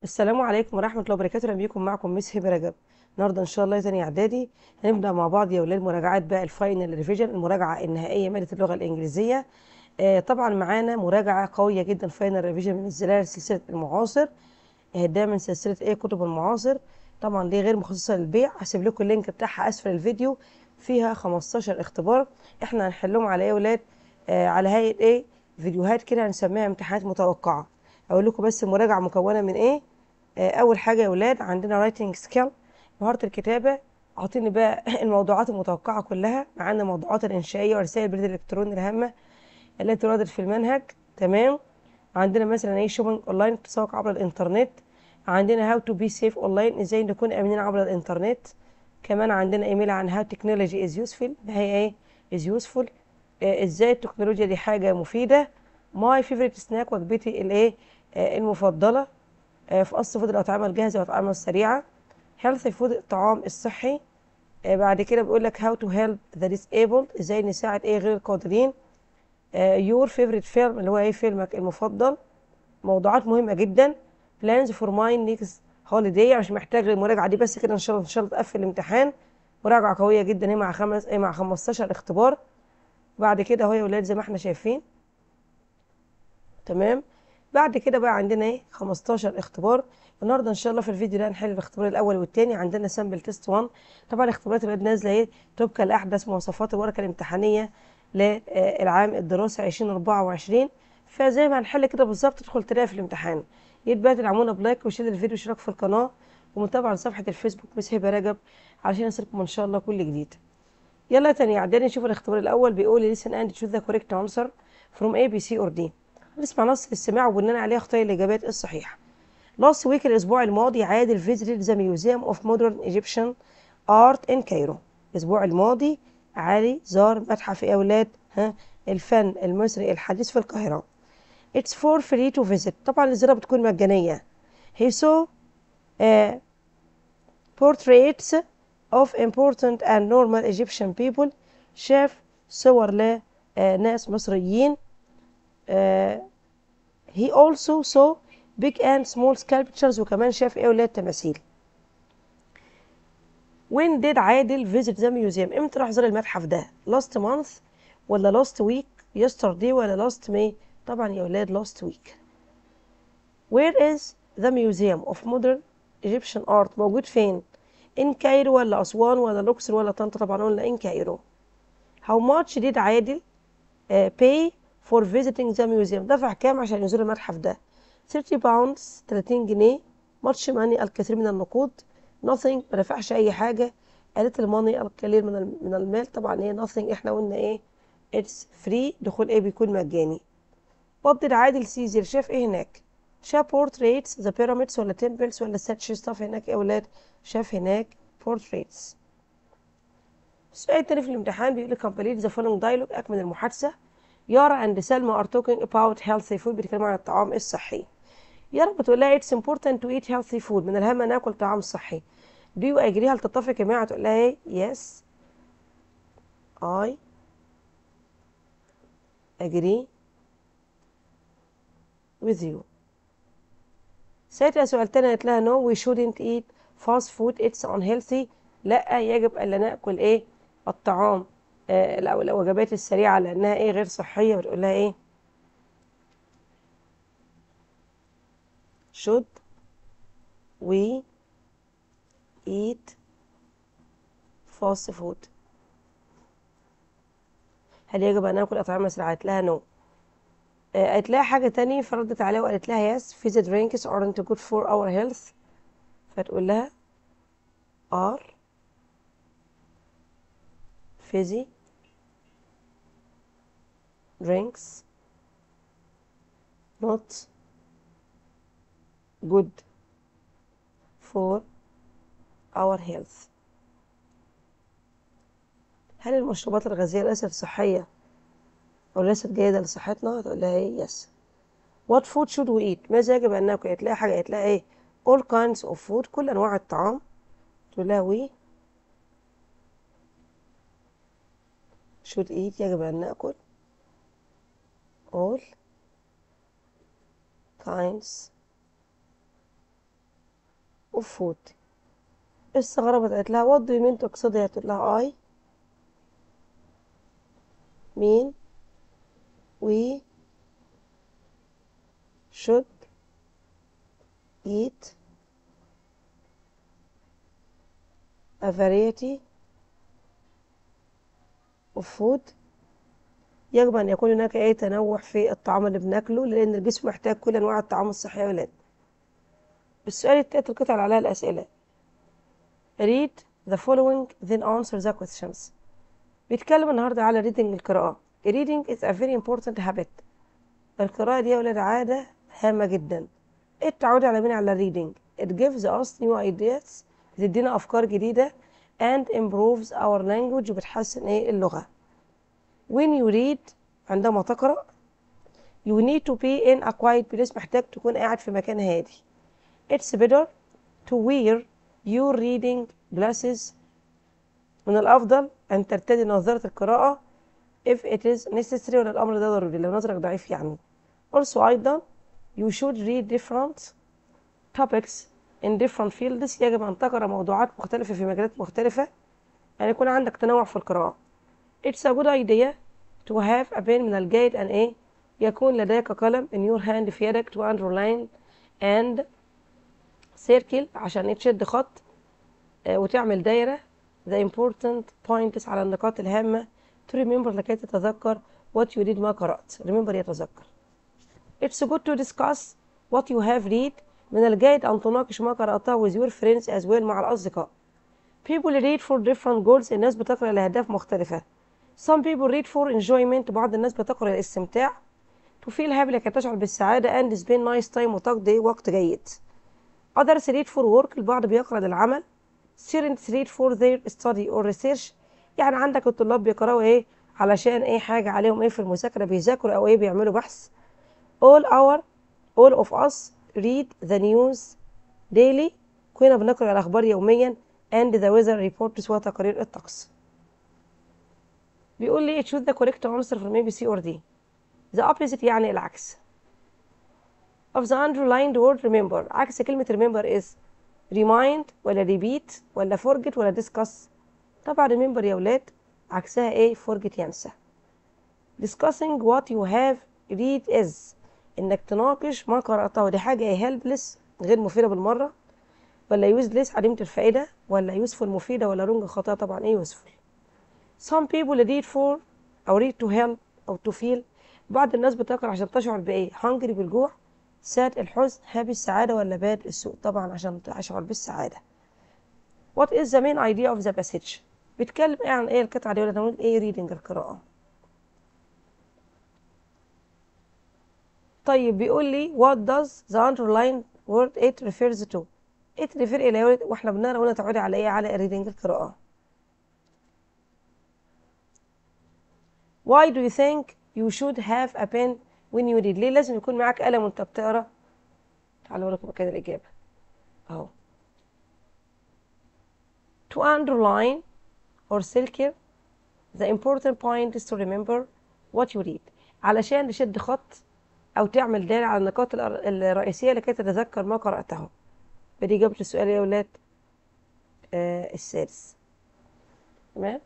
السلام عليكم ورحمة الله وبركاته أهلا بيكم معكم مس هبة رجب النهاردة إن شاء الله تاني إعدادي هنبدأ مع بعض يا أولاد مراجعات بقى الفاينل ريفيجن المراجعة النهائية مادة اللغة الإنجليزية آه طبعا معانا مراجعة قوية جدا فاينل ريفيجن منزلها سلسلة المعاصر آه ده من سلسلة إيه كتب المعاصر طبعا دي غير مخصصة للبيع هسيب لكم اللينك بتاعها أسفل الفيديو فيها 15 اختبار إحنا هنحلهم على إيه يا أولاد آه على هيئة إيه فيديوهات كده هنسميها امتحانات متوقعة أقول لكم بس المراجعة مكونة من إيه اول حاجه يا اولاد عندنا رايتنج سكيل مهاره الكتابه اعطيني بقى الموضوعات المتوقعه كلها معانا الموضوعات الانشائيه ورسائل البريد الالكتروني الهامه التي ترادف في المنهج تمام عندنا مثلا ايه شوبينج اونلاين التسوق عبر الانترنت عندنا هاو تو بي سيف اونلاين ازاي نكون امنين عبر الانترنت كمان عندنا ايميل عن هاو تكنولوجي از يوسفول هي ايه از يوسفول ازاي التكنولوجيا دي حاجه مفيده ماي فيفورت سناك وجبتي الايه آه المفضله في قص فود الأطعمة الجاهزة والأطعمة السريعة healthy food الطعام الصحي بعد كده بيقول لك how to help the disabled ازاي نساعد ايه غير القادرين your favorite film اللي هو ايه فيلمك المفضل موضوعات مهمة جدا plans for my next holiday مش محتاج المراجعة دي بس كده ان شاء الله ان شاء الله تقفل الامتحان مراجعة قوية جدا هي مع خمس ايه مع 15 اختبار بعد كده اهو يا ولاد زي ما احنا شايفين تمام بعد كده بقى عندنا ايه 15 اختبار النهارده ان شاء الله في الفيديو ده هنحل الاختبار الاول والثاني عندنا سامبل تيست 1 طبعا الاختبارات اللي نازله ايه طبقا لاحدث مواصفات الورقه الامتحانيه للعام الدراسي 2024 فزي ما هنحل كده بالظبط تدخل تلاقيها في الامتحان يتبقى تدعمونا بلايك وشير الفيديو واشتراك في القناه ومتابعه لصفحه الفيسبوك مس هبه رجب علشان يصلكم ان شاء الله كل جديد يلا تاني اعدادي نشوف الاختبار الاول بيقول listen and choose the correct answer from A B C or D نسمع نص الاستماع وبناء عليه اختار الاجابات الصحيحه Last week الاسبوع الماضي عادل visited the Museum of Modern Egyptian Art in Cairo الاسبوع الماضي علي زار متحف يا اولاد ها الفن المصري الحديث في القاهره It's for free to visit طبعا الزيارة بتكون مجانية He saw uh, portraits of important and normal Egyptian people شاف صور لناس مصريين Uh, he also saw big and small sculptures وكمان شاف ايه ولاد تماثيل when did عادل visit the museum امتى راح زار المتحف ده last month ولا last week yesterday ولا last May طبعا يا ولاد last week where is the museum of modern Egyptian art موجود فين in Cairo ولا أسوان ولا الأقصر ولا طنطا طبعا قلنا in Cairo how much did عادل uh, pay for visiting the museum دفع كام عشان يزور المتحف ده 30 pounds 30 جنيه much money الكثير من النقود nothing ما دفعش اي حاجه قالت الماني القليل من من المال طبعا ايه nothing احنا قلنا ايه it's free دخول ايه بيكون مجاني وضد عادل سيزر شاف ايه هناك شاف portraits the pyramids ولا temples ولا statue stuff هناك يا اولاد شاف هناك portraits السؤال التاني في الامتحان بيقول لك complete the following dialogue اكمل المحادثه يارا اند سلمى are talking about healthy food بيتكلموا عن الطعام الصحي يارا بتقول لها it's important to eat healthy food من الهام ناكل طعام صحي do you agree هل تتفق معاها تقول لها ايه yes I agree with you ساعتها سؤال تاني قالت لها no we shouldn't eat fast food it's unhealthy لا يجب ألا ناكل ايه الطعام او الوجبات السريعه لانها ايه غير صحيه بتقول لها ايه should we eat fast food هل يجب ان ناكل اطعمه سريعه قالت لها نو قالت لها حاجه تانية فردت عليها وقالت لها yes fizzy drinks aren't good for our health فتقول لها are fizzy drinks not good for our health هل المشروبات الغازية ليست صحية أو ليست جيدة لصحتنا؟ تقول لها إيه yes what food should we eat ماذا يجب أن ناكل؟ قالت لها حاجة قالت لها إيه all kinds of food كل أنواع الطعام تقول لها we should eat يجب أن نأكل all kinds of food استغربت قالت لها what do you mean تقصدي هتقول لها I mean we should eat a variety of food يجب أن يكون هناك أي تنوع في الطعام اللي بناكله لأن الجسم محتاج كل أنواع الطعام الصحي يا ولاد السؤال التالت القطعة اللي عليها الأسئلة read the following then answer the questions بيتكلم النهاردة على reading القراءة reading is a very important habit القراءة دي يا ولاد عادة هامة جدا التعود على مين على reading it gives us new ideas بتدينا أفكار جديدة and improves our language وبتحسن ايه اللغة when you read عندما تقرأ you need to be in a quiet place محتاج تكون قاعد في مكان هادي it's better to wear your reading glasses من الأفضل أن ترتدي نظارة القراءة if it is necessary ولا الأمر ده ضروري لو نظرك ضعيف يعني also أيضا you should read different topics in different fields يجب أن تقرأ موضوعات مختلفة في مجالات مختلفة يعني يكون عندك تنوع في القراءة It's a good idea to have a pen من الجيد أن إيه يكون لديك قلم in your hand في يدك to underline and circle عشان تشد خط آه، وتعمل دايرة the important points على النقاط الهامة to remember لكي تتذكر what you read ما قرأت remember يتذكر It's good to discuss what you have read من الجيد أن تناقش ما قرأته with your friends as well مع الأصدقاء People read for different goals الناس بتقرأ لأهداف مختلفة Some people read for enjoyment بعض الناس بتقرأ للاستمتاع to feel happy لكي تشعر بالسعادة and spend nice time وتقضي وقت جيد Others read for work البعض بيقرأ للعمل Students read for their study or research يعني عندك الطلاب بيقرأوا ايه علشان ايه حاجة عليهم ايه في المذاكرة بيذاكروا او ايه بيعملوا بحث all our all of us read the news daily كنا بنقرأ الأخبار يوميا and the weather reports وتقارير الطقس بيقول لي choose the correct answer from A B C or D the opposite يعني العكس of the underlined word remember عكس كلمة remember is remind ولا repeat ولا forget ولا discuss طبعا remember يا ولاد عكسها ايه forget ينسى discussing what you have read is انك تناقش ما قرأته دي حاجة ايه helpless غير مفيدة بالمرة ولا useless عديمة الفائدة ولا useful مفيدة ولا wrong خاطئة طبعا ايه useful some people read for او read to help او to feel بعض الناس بتقرأ عشان تشعر بايه hungry بالجوع sad الحزن happy السعادة ولا bad السوء طبعا عشان تشعر بالسعادة what is the main idea of the passage بيتكلم ايه عن ايه القطعة دي ولا نقول ايه reading القراءة طيب بيقول لي what does the underlined word it refers to it refer الى إيه؟ واحنا بنقرا قلنا تعودي على ايه على reading القراءة why do you think you should have a pen when you read ليه لازم يكون معاك قلم وانت بتقرا تعالوا اقول لكم مكان الاجابه اهو to underline or circle the important point is to remember what you read علشان تشد خط او تعمل دايره على النقاط الر- الرئيسيه لكي تتذكر ما قراته بدي اجابه السؤال يا ولاد آه السادس تمام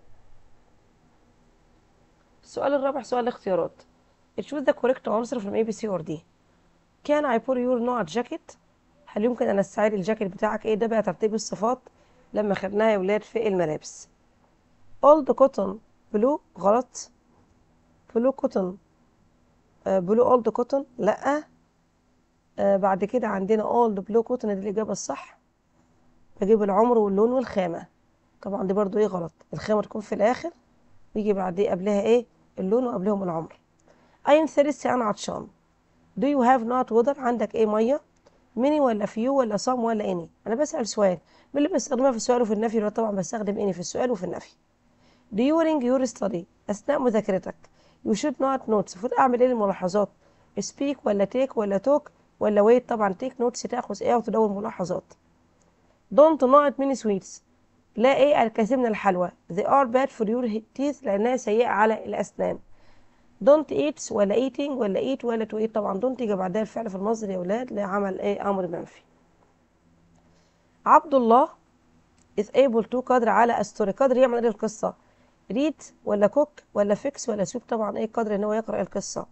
السؤال الرابع سؤال الاختيارات choose the correct answer from A B C or D can I pour your not jacket هل يمكن أن أستعير الجاكيت بتاعك إيه ده بقى ترتيب الصفات لما خدناها يا ولاد في الملابس old cotton blue غلط blue cotton آه blue old cotton لأ آه بعد كده عندنا old blue cotton دي الإجابة الصح بجيب العمر واللون والخامة طبعا دي برضو إيه غلط الخامة تكون في الآخر ويجي بعد قبلها إيه اللون وقبلهم العمر I am thirsty أنا عطشان Do you have not water عندك إيه مية many ولا few ولا some ولا any أنا بسأل سؤال من اللي بستخدمها في السؤال وفي النفي أنا طبعا بستخدم any في السؤال وفي النفي during your study أثناء مذاكرتك you should not notes المفروض أعمل إيه للملاحظات speak ولا take ولا talk ولا wait طبعا take notes تأخذ إيه وتدون ملاحظات don't not many sweets لا إيه الكثير من الحلوى they are bad for your teeth لأنها سيئة على الأسنان don't eat ولا eating ولا eat ولا to eat طبعا don't يجي بعدها الفعل في المصدر يا ولاد لعمل ايه امر منفي عبد الله is able to قادر على الستوري قادر يعمل ايه القصة read ولا cook ولا fix ولا سوق طبعا ايه قادر ان هو يقرأ القصة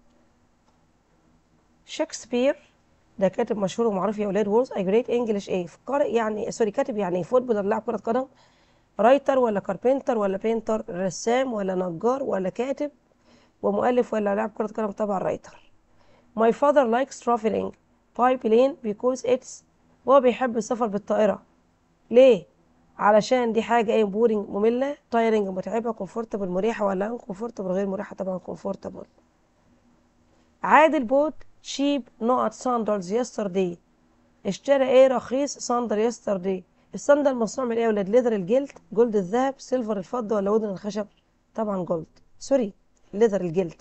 شكسبير ده كاتب مشهور ومعروف يا ولاد وورز a great English ايه قارئ يعني سوري كاتب يعني ايه فوتبولر لاعب كرة قدم رايتر ولا كاربنتر ولا بينتر رسام ولا نجار ولا كاتب ومؤلف ولا لاعب كرة قدم طبعا رايتر My father likes traveling by plane because it's هو بيحب السفر بالطائرة ليه؟ علشان دي حاجة ايه بورينج مملة تايرنج متعبة كومفورتبل مريحة ولا ان كومفورتبل غير مريحة طبعا كومفورتبل عادل بوت شيب نقط ساندرز يسترداي اشترى ايه رخيص صندل يسترداي الصندل مصنوع من ايه يا ولاد ليذر الجلد جلد الذهب سيلفر الفضة ولا ودن الخشب طبعا جولد سوري ليذر الجلد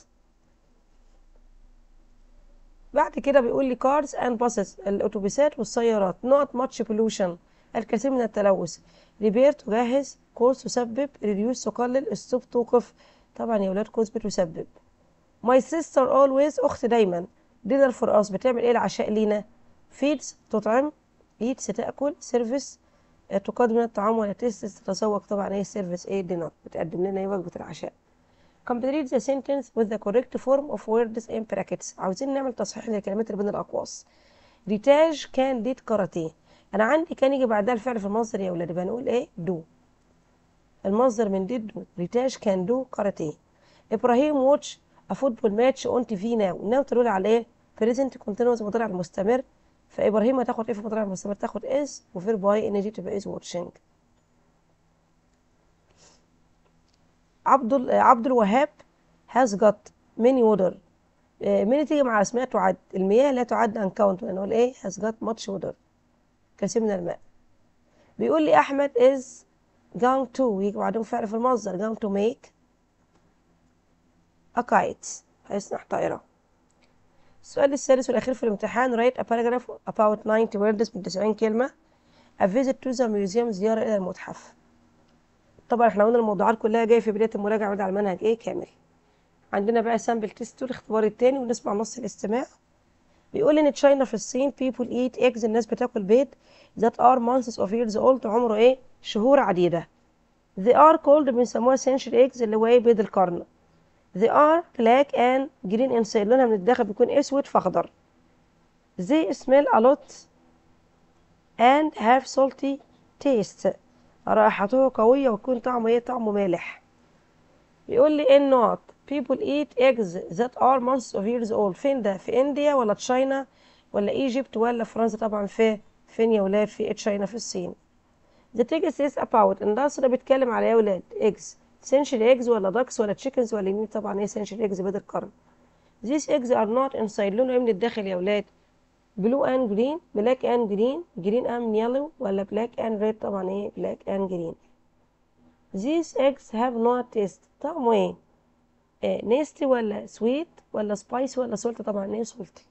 بعد كده بيقول لي cars and buses الاتوبيسات والسيارات not much pollution الكثير من التلوث ريبير تجهز كورس تسبب ريديوس تقلل ستوب توقف طبعا يا ولاد كورس بتسبب my sister always اختي دايما dinner for us بتعمل ايه العشاء لينا feeds تطعم eats تاكل service تقدم لنا الطعام ولا تيست تتذوق طبعا ايه سيرفيس ايه دينر بتقدم لنا ايه وجبه العشاء complete the sentence with the correct form of words in brackets عاوزين نعمل تصحيح للكلمات اللي بين الأقواس ريتاج كان ديت كاراتيه أنا عندي كان يجي بعدها الفعل في المصدر يا ولاد يبقى نقول إيه دو المصدر من ديت دو ريتاج كان دو كاراتيه إبراهيم واتش a football match on TV now now تدل على إيه present continuous مضارع المستمر فإبراهيم هتاخد إيه في المضارع المستمر تاخد is وفير باي إن جي تبقى is watching عبد عبد الوهاب has got many water مين تيجي مع اسماء تعد المياه لا تعد uncount نقول ايه has got much water كثير من الماء بيقول لي احمد is going to يجي بعدهم فعل في المصدر going to make a kite هيصنع طائرة السؤال الثالث والأخير في الامتحان write a paragraph about 90 words من 90 كلمة a visit to the museum زيارة إلى المتحف طبعا احنا قلنا الموضوعات كلها جايه في بدايه المراجعه على المنهج ايه كامل عندنا بقى سامبل تيست الاختبار التاني ونسمع نص الاستماع بيقول ان تشاينا في الصين people eat eggs الناس بتاكل بيض that are months of years old عمره ايه شهور عديده they are called بنسموها century eggs اللي هو ايه بيض القرن they are black and green inside لونها من الداخل بيكون اسود فاخضر they smell a lot and have salty taste رائحته قوية ويكون طعمه ايه طعمه مالح بيقول لي in not people eat eggs that are months of years old فين ده في انديا ولا تشاينا ولا ايجيبت ولا فرنسا طبعا في فين يا ولاد في تشاينا في الصين the text is about النصر بيتكلم على يا ولاد eggs century eggs ولا ducks ولا chickens ولا مين طبعا ايه century eggs بيض القرن these eggs are not inside لونه ايه من الداخل يا ولاد blue and green black and green green and yellow ولا black and red طبعا ايه black and green these eggs have no taste طعمه ايه آه نيستي ولا سويت ولا سبايسي ولا سولت طبعا ايه سولتي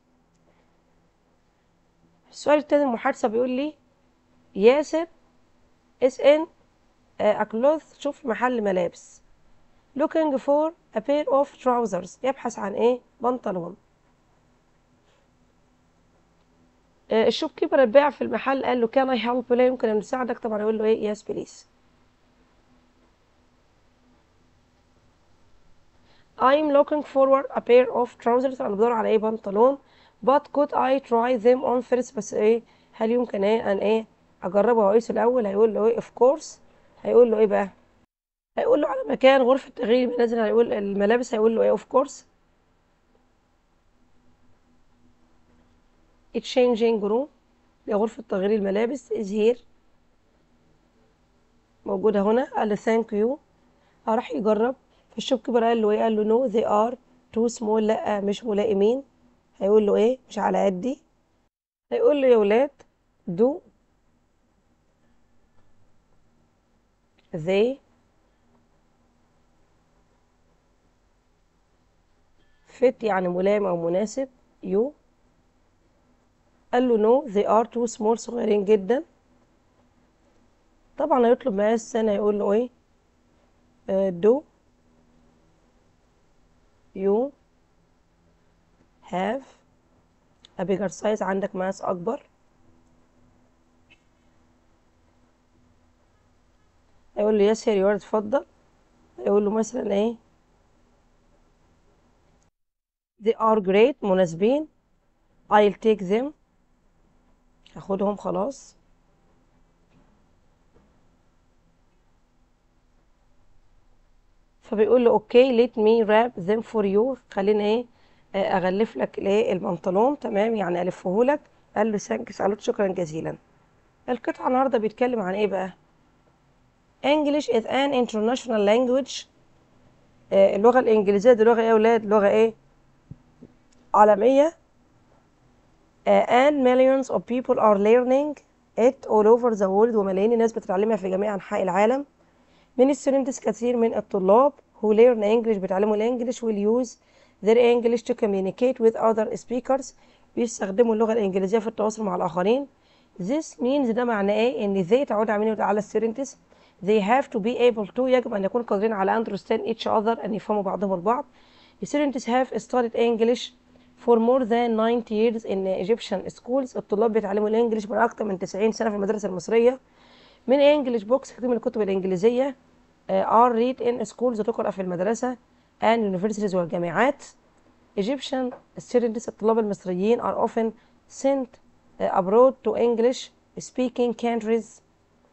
السؤال التاني المحادثة بيقول لي ياسر is in a cloth شوف محل ملابس looking for a pair of trousers يبحث عن ايه بنطلون الشوب كيبر البائع في المحل قال له كان اي هيلب لا يمكن ان نساعدك طبعا يقول له ايه يس بليز I'm looking forward a pair of trousers انا بدور على ايه بنطلون but could I try them on first بس ايه هل يمكن ايه ان ايه اجربه واقيسه الاول هيقول له ايه of course هيقول له ايه بقى هيقول له على مكان غرفة تغيير المنازل هيقول الملابس هيقول له ايه of course changing room غرفة تغيير الملابس is here موجودة هنا قال له thank you راح يجرب فالشوب كيبر قال له ايه قال له no they are too small لا مش ملائمين هيقول له ايه مش على قدي هيقول له يا ولاد do they fit يعني ملائم او مناسب you قال له نو they are too small صغيرين جدا طبعا هيطلب معاه السنة يقول له ايه uh, do you have a bigger size عندك مقاس أكبر هيقول له يس يا اتفضل هيقول له مثلا ايه they are great مناسبين I'll take them هاخدهم خلاص فبيقول له اوكي let me wrap them for you خليني ايه آه، اغلف لك الايه البنطلون تمام يعني الفه لك قال له ثانكس قال له شكرا جزيلا القطعه النهارده بيتكلم عن ايه بقى English is an international language آه، اللغه الانجليزيه دي لغه ايه يا اولاد لغه ايه عالميه آه، and millions of people are learning it all over the world وملايين الناس بتتعلمها في جميع انحاء العالم من students كثير من الطلاب who learn English بيتعلموا الانجليش will use their English to communicate with other speakers بيستخدموا اللغة الإنجليزية في التواصل مع الآخرين this means ده معناه إيه إن they تعود على على students they have to be able to يجب أن يكونوا قادرين على understand each other أن يفهموا بعضهم البعض students have studied English for more than 90 years in Egyptian schools الطلاب بيتعلموا الإنجليش من أكثر من 90 سنة في المدارس المصرية من English books كتير من الكتب الإنجليزية uh, are read in schools تقرأ في المدرسة and universities والجامعات Egyptian students الطلاب المصريين are often sent uh, abroad to English speaking countries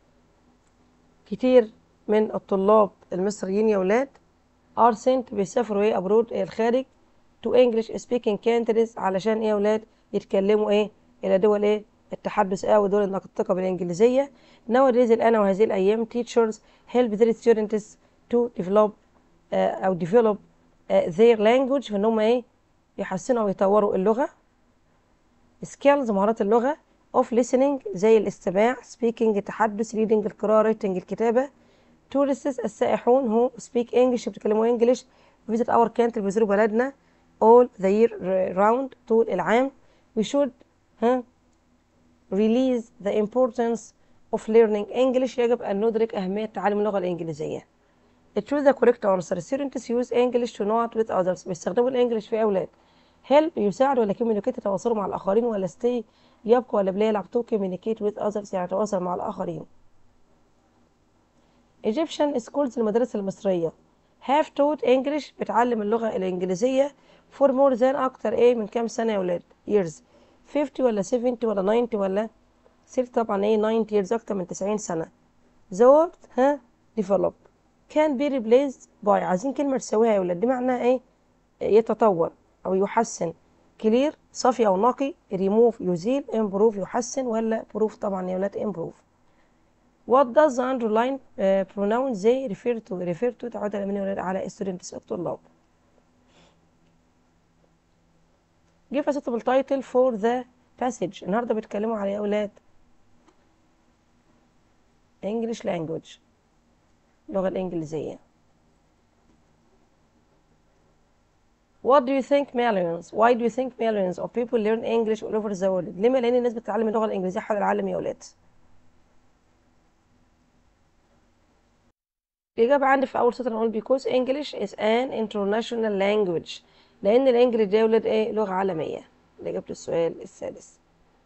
كتير من الطلاب المصريين يا ولاد are sent بيسافروا ايه abroad إلى الخارج to English speaking countries علشان ايه يا ولاد يتكلموا ايه إلى دول ايه التحدث ايه ودول الناطقة بالإنجليزية nowadays الآن وهذه الأيام teachers help their students to develop uh, أو develop uh, their language في إن هم إيه يحسنوا أو يطوروا اللغة skills مهارات اللغة of listening زي الاستماع speaking التحدث reading القراءة writing الكتابة tourists السائحون who speak English بيتكلموا English visit our country بيزوروا بلدنا all the year round طول العام we should huh, release the importance of learning English يجب أن ندرك أهمية تعلم اللغة الإنجليزية. choose the correct answer. Students use English to not with others. بيستخدموا الإنجليش في أولاد. help يساعد ولا communicate يتواصلوا مع الآخرين ولا stay يبقى ولا بلاي يلعب to communicate with others يعني يتواصل مع الآخرين. Egyptian schools المدارس المصرية have taught English بتعلم اللغة الإنجليزية for more than أكتر إيه من كام سنة يا ولاد years 50 ولا 70 ولا 90 ولا سيرت طبعا ايه 90 years اكتر من 90 سنة the word ها develop can be replaced by عايزين كلمة تساويها يا ولاد دي معناها ايه يتطور او يحسن clear صافي او نقي remove يزيل improve يحسن ولا proof طبعا يا ولاد improve what does the underline uh, pronoun they refer to refer to تعود على من يا ولاد على students الطلاب give a suitable title for the passage النهارده بيتكلموا على يا اولاد English language اللغة الإنجليزية What do you think millions why do you think millions of people learn English all over the world ليه ملايين الناس بتتعلم اللغة الإنجليزية حول العالم يا ولاد الإجابة عندي في أول سطر نقول because English is an international language لأن الإنجليزي ده يا ولاد إيه لغة عالمية الإجابة السؤال السادس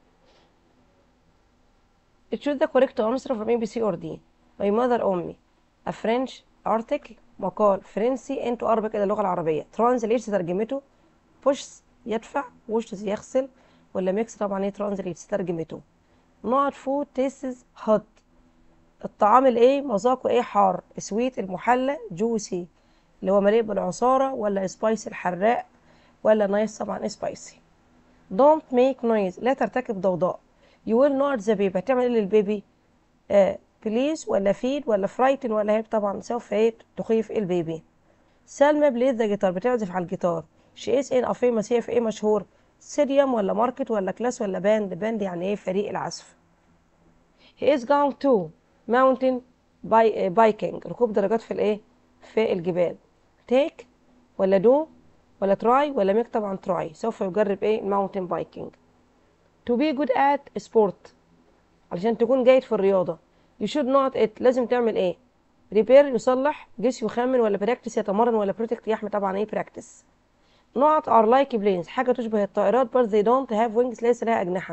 choose the correct answer from A, B, C or D my mother أمي a French article مقال فرنسي into Arabic إلى اللغة العربية translate ترجمته push يدفع wash يغسل ولا mix طبعا ايه translate ترجمته نوع food tastes hot الطعام الايه مذاقه ايه حار سويت المحلى جوسي اللي هو مليء بالعصارة ولا سبايسي الحراق ولا نايس طبعا سبايسي don't make noise لا ترتكب ضوضاء you will not the baby هتعمل ايه للبيبي آه بليز ولا فيد ولا فرايتن ولا هيب طبعا سوف ايه تخيف البيبي سلمى بليز ذا جيتار بتعزف على الجيتار شي از ان افيمس هي في ايه مشهور سيريوم ولا ماركت ولا كلاس ولا باند باند يعني ايه فريق العزف he is going to mountain biking ركوب درجات في الايه في الجبال take ولا do ولا try ولا make طبعا try سوف يجرب ايه mountain biking to be good at sport علشان تكون جيد في الرياضة you should not it لازم تعمل ايه repair يصلح جس يخمن ولا practice يتمرن ولا protect يحمي طبعا ايه practice not are like planes حاجة تشبه الطائرات but they don't have wings ليس لها أجنحة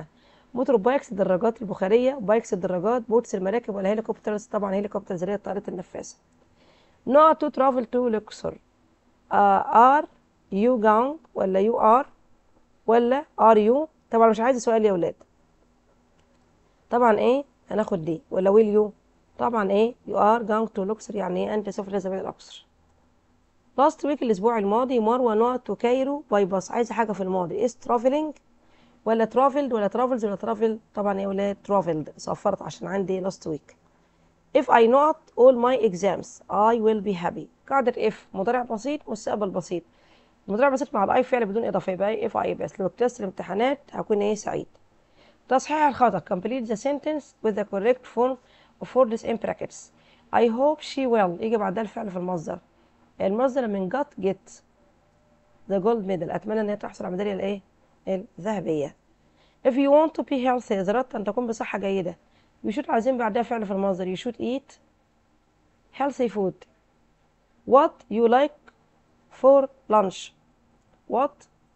موتور بايكس الدراجات البخاريه بايكس الدراجات بوتس المراكب ولا هليكوبترز طبعا هليكوبترز اللي هي الطائرات النفاثه not to travel to Luxor uh, are you going ولا you are ولا are you طبعا مش عايزه سؤال يا ولاد طبعا ايه هناخد دي ولا will you طبعا ايه you are going to Luxor يعني ايه انت سوف تذهب الى الاقصر last week الاسبوع الماضي مروه نوت تو كايرو باي باص عايزه حاجه في الماضي is traveling ولا traveled ولا travels ولا travel طبعا يا ولاد traveled صفرت عشان عندي last week if I not all my exams I will be happy قاعدة if مضارع بسيط مستقبل بسيط المضارع بسيط مع الاي فعل بدون اضافه يبقى if I بس لو اجتزت الامتحانات هكون ايه سعيد تصحيح الخطأ complete the sentence with the correct form of words in brackets I hope she will يجي بعدها الفعل في المصدر المصدر من got get the gold medal أتمنى إن هي تحصل على الميدالية الإيه؟ الذهبية if you want to be healthy إذا أردت أن تكون بصحة جيدة you should عايزين بعدها فعل في المصدر you should eat healthy food what you like for lunch what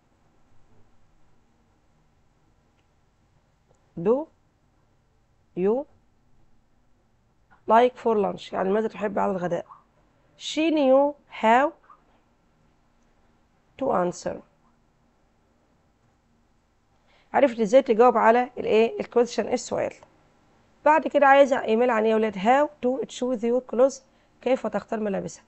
do you like for lunch يعني ماذا تحب على الغداء she knew how to answer عرفت ازاي تجاوب على الايه الكويشن السؤال بعد كده عايزه ايميل عن ايه يا ولاد how to choose your clothes كيف تختار ملابسك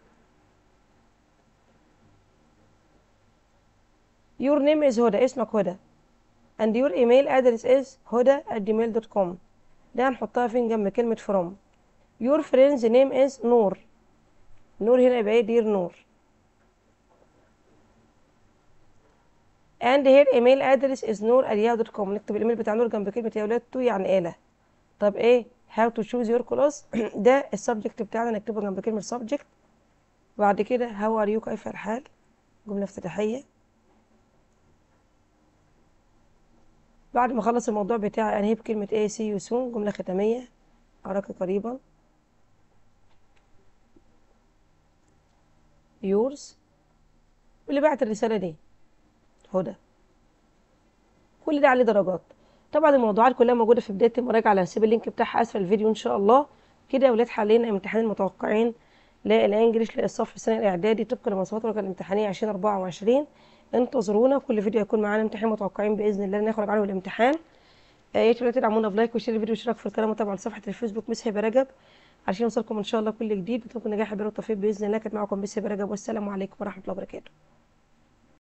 your name is هدى اسمك هدى and your email address is هدى at gmail.com ده هنحطها فين جنب كلمة from your friend's name is نور نور هنا يبقى ايه دير نور and her email address is نور at yahoo.com نكتب الايميل بتاع نور جنب كلمة يا ولاد تو يعني آلة طب ايه how to choose your clothes ده السبجكت بتاعنا نكتبه جنب كلمة subject بعد كده how are you كيف الحال جملة افتتاحية بعد ما اخلص الموضوع بتاعي انهي بكلمة ايه see you soon جملة ختامية أراك قريبا yours واللي بعت الرسالة دي هدى كل ده عليه درجات طبعا الموضوعات كلها موجودة في بداية المراجعة هسيب اللينك بتاعها أسفل الفيديو إن شاء الله كده يا ولاد حلينا امتحان المتوقعين للإنجليش للصف السنة الإعدادي طبقا لمواصفات الورقة الامتحانية 2024 انتظرونا كل فيديو هيكون معانا امتحان متوقعين باذن الله نخرج عنه الامتحان آه، يا ريت تدعمونا بلايك وشير الفيديو واشتراك في القناه وتابعوا صفحه الفيسبوك مس هبه رجب عشان يوصلكم ان شاء الله كل جديد بتوفيق نجاح البر والتوفيق باذن الله كانت معكم مس هبه رجب والسلام عليكم ورحمه الله وبركاته